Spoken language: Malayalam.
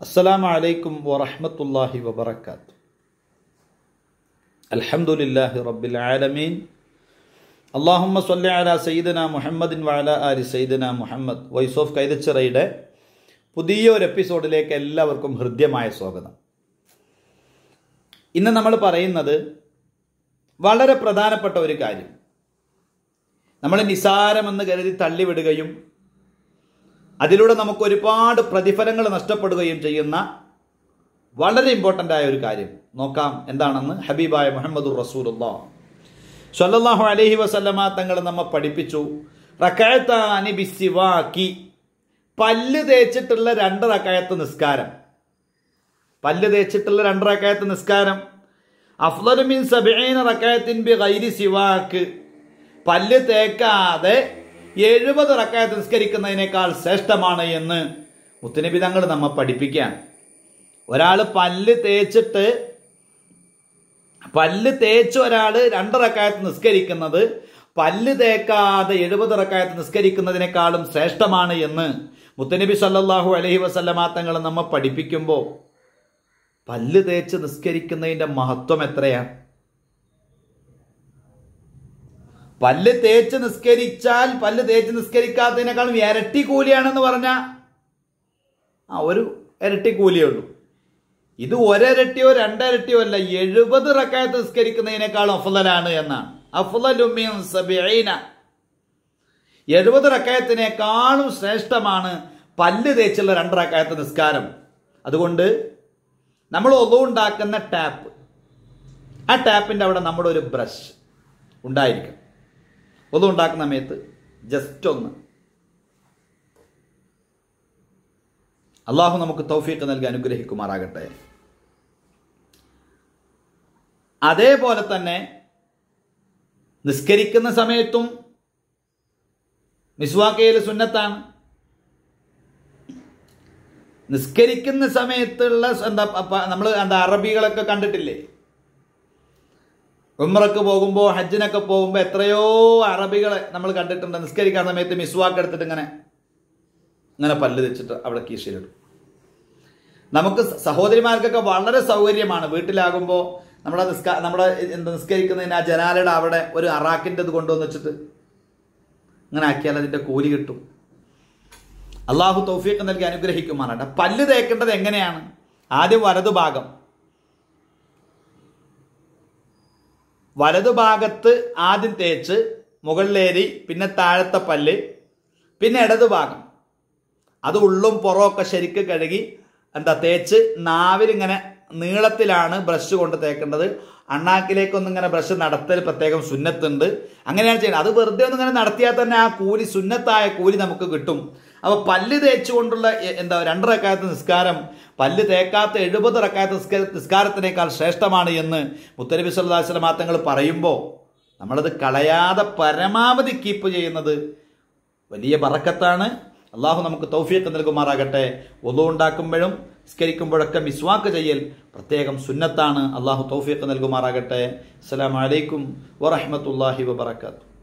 السلام عليكم ورحمة الله وبركاته الحمد لله رب العالمين اللهم صل على سيدنا محمد وعلى آل سيدنا മുഹമ്മദ് വോയിസ് ഓഫ് കൈതച്ചിറയുടെ പുതിയ ഒരു എപ്പിസോഡിലേക്ക് എല്ലാവർക്കും ഹൃദ്യമായ സ്വാഗതം ഇന്ന് നമ്മൾ പറയുന്നത് വളരെ പ്രധാനപ്പെട്ട ഒരു കാര്യം നമ്മൾ നിസാരമെന്ന് കരുതി തള്ളിവിടുകയും അതിലൂടെ നമുക്ക് ഒരുപാട് പ്രതിഫലങ്ങൾ നഷ്ടപ്പെടുകയും ചെയ്യുന്ന വളരെ ഇമ്പോർട്ടൻ്റ് ആയ ഒരു കാര്യം നോക്കാം എന്താണെന്ന് ഹബീബായ മുഹമ്മദുർ റസൂലുള്ള സ്വല്ലല്ലാഹു അലൈഹി വസല്ലമ തങ്ങൾ നമ്മെ പഠിപ്പിച്ചു റക്കായത്താനി ബിസിവാക്കി പല്ല് തേച്ചിട്ടുള്ള രണ്ട് റക്കായത്ത് നിസ്കാരം പല്ല് തേച്ചിട്ടുള്ള രണ്ട് റക്കായത്ത് നിസ്കാരം അഫ്ലലു മിൻ സബഈന റക്കായത്തിൻ ബി ഗൈരി സിവാക്ക് പല്ല് തേക്കാതെ എഴുപത് റക്കായത്ത് നിസ്കരിക്കുന്നതിനേക്കാൾ ശ്രേഷ്ഠമാണ് എന്ന് മുത്തുനബി തങ്ങൾ നമ്മെ പഠിപ്പിക്കാൻ ഒരാൾ പല്ല് തേച്ചിട്ട് പല്ല് തേച്ച് ഒരാൾ രണ്ട് റക്കായത്ത് നിസ്കരിക്കുന്നത് പല്ല് തേക്കാതെ എഴുപത് റക്കായത്ത് നിസ്കരിക്കുന്നതിനേക്കാളും ശ്രേഷ്ഠമാണ് എന്ന് മുത്തനബി സല്ലല്ലാഹു അലൈഹി വസല്ലമ തങ്ങൾ നമ്മെ പഠിപ്പിക്കുമ്പോൾ പല്ല് തേച്ച് നിസ്കരിക്കുന്നതിന്റെ മഹത്വം എത്രയാണ് പല്ല് തേച്ച് നിസ്കരിച്ചാൽ പല്ല് തേച്ച് നിസ്കരിക്കാത്തതിനേക്കാളും ഇരട്ടി കൂലിയാണെന്ന് പറഞ്ഞ ആ ഒരു ഇരട്ടി കൂലിയേ ഉള്ളൂ ഇത് ഒരരട്ടിയോ രണ്ടരട്ടിയോ അല്ല എഴുപത് റക്കായത്ത് നിസ്കരിക്കുന്നതിനേക്കാളും അഫ്ലലാണ് എന്നാണ് അഫ്ലലുമിൻ സബീന എഴുപത് റക്കായത്തിനേക്കാളും ശ്രേഷ്ഠമാണ് പല്ല് തേച്ചുള്ള രണ്ട് റക്കായത്ത് നിസ്കാരം അതുകൊണ്ട് നമ്മൾ ഒതുണ്ടാക്കുന്ന ടാപ്പ് ആ ടാപ്പിൻ്റെ അവിടെ നമ്മുടെ ഒരു ബ്രഷ് ഉണ്ടായിരിക്കും ഒന്നും ഉണ്ടാക്കുന്ന സമയത്ത് ജസ്റ്റ് ഒന്ന് അള്ളാഹു നമുക്ക് തൗഫീഖ് നൽകി അനുഗ്രഹിക്കുമാറാകട്ടെ അതേപോലെ തന്നെ നിസ്കരിക്കുന്ന സമയത്തും മിസ്വാക്കയിൽ സുന്നത്താണ് നിസ്കരിക്കുന്ന സമയത്തുള്ള എന്താ നമ്മൾ എന്താ അറബികളൊക്കെ കണ്ടിട്ടില്ലേ ഉമ്രക്ക് പോകുമ്പോൾ ഹജ്ജിനൊക്കെ പോകുമ്പോൾ എത്രയോ അറബികളെ നമ്മൾ കണ്ടിട്ടുണ്ട് നിസ്കരിക്കാൻ സമയത്ത് മിസ്വാക്ക് എടുത്തിട്ട് ഇങ്ങനെ ഇങ്ങനെ പല്ല് വെച്ചിട്ട് അവിടെ കീശയിലിടും നമുക്ക് സഹോദരിമാർക്കൊക്കെ വളരെ സൗകര്യമാണ് വീട്ടിലാകുമ്പോൾ നമ്മുടെ നിസ്കാ നമ്മുടെ എന്താ നിസ്കരിക്കുന്നതിന് ആ ജനാലയുടെ അവിടെ ഒരു അറാക്കിൻ്റെ ഇത് കൊണ്ടുവന്ന് വെച്ചിട്ട് ഇങ്ങനെ ആക്കിയാൽ അതിൻ്റെ കൂലി കിട്ടും അള്ളാഹു തൗഫീഖ് നൽകി അനുഗ്രഹിക്കുമാറാട്ടെ പല്ല് തേക്കേണ്ടത് എങ്ങനെയാണ് ആദ്യം വലതുഭാഗം വലതുഭാഗത്ത് ആദ്യം തേച്ച് മുകളിലേരി പിന്നെ താഴത്തെ പല്ല് പിന്നെ ഇടതുഭാഗം അത് ഉള്ളും പുറമൊക്കെ ശരിക്ക് കഴുകി എന്താ തേച്ച് നാവിലിങ്ങനെ നീളത്തിലാണ് ബ്രഷ് കൊണ്ട് തേക്കേണ്ടത് അണ്ണാക്കിലേക്കൊന്നും ഇങ്ങനെ ബ്രഷ് നടത്തൽ പ്രത്യേകം സുന്നത്തുണ്ട് അങ്ങനെയാണ് ചെയ്യുന്നത് അത് വെറുതെ ഒന്നും ഇങ്ങനെ നടത്തിയാൽ തന്നെ ആ കൂലി സുന്നത്തായ കൂലി നമുക്ക് കിട്ടും അപ്പോൾ പല്ല് തേച്ചുകൊണ്ടുള്ള എന്താ രണ്ട് റക്കായത്ത് നിസ്കാരം പല്ല് തേക്കാത്ത എഴുപത് റക്കായത്ത് നിസ്ക നിസ്കാരത്തിനേക്കാൾ ശ്രേഷ്ഠമാണ് എന്ന് മുത്തനബി സല്ലാസ്ലം മാത്തങ്ങൾ പറയുമ്പോൾ നമ്മളത് കളയാതെ പരമാവധി കീപ്പ് ചെയ്യുന്നത് വലിയ ബറക്കത്താണ് അള്ളാഹു നമുക്ക് തൗഫീഖ് നൽകുമാറാകട്ടെ ഒതു ഉണ്ടാക്കുമ്പോഴും നിസ്കരിക്കുമ്പോഴൊക്കെ മിസ്വാക്ക് ചെയ്യൽ പ്രത്യേകം സുന്നത്താണ് അള്ളാഹു തൗഫീഖ് നൽകുമാറാകട്ടെ അസ്സലാമലൈക്കും വറഹമത്തല്ലാഹി വബർക്കാത്തു